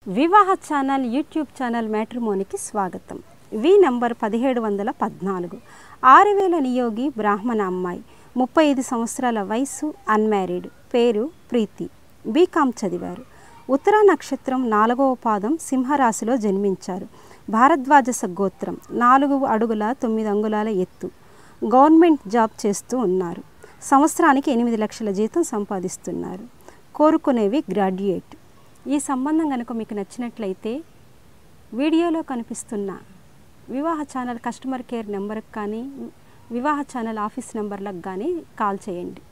వివాహ channel YouTube channel మ్యాట్రిమోనికి స్వాగతం వి number పదిహేడు వందల పద్నాలుగు ఆరు వేల నియోగి బ్రాహ్మణ అమ్మాయి ముప్పై ఐదు సంవత్సరాల వయసు అన్మ్యారీడ్ పేరు ప్రీతి బీకామ్ చదివారు ఉత్తర నక్షత్రం నాలుగవ పాదం సింహరాశిలో జన్మించారు భారద్వాజస గోత్రం నాలుగు అడుగుల తొమ్మిది అంగుళాల ఎత్తు గవర్నమెంట్ జాబ్ చేస్తూ ఉన్నారు సంవత్సరానికి ఎనిమిది లక్షల జీతం సంపాదిస్తున్నారు కోరుకునేవి గ్రాడ్యుయేట్ ఈ సంబంధం కనుక మీకు నచ్చినట్లయితే వీడియోలో కనిపిస్తున్న వివాహ ఛానల్ కస్టమర్ కేర్ నెంబర్కి కానీ వివాహ ఛానల్ ఆఫీస్ నెంబర్లకు కానీ కాల్ చేయండి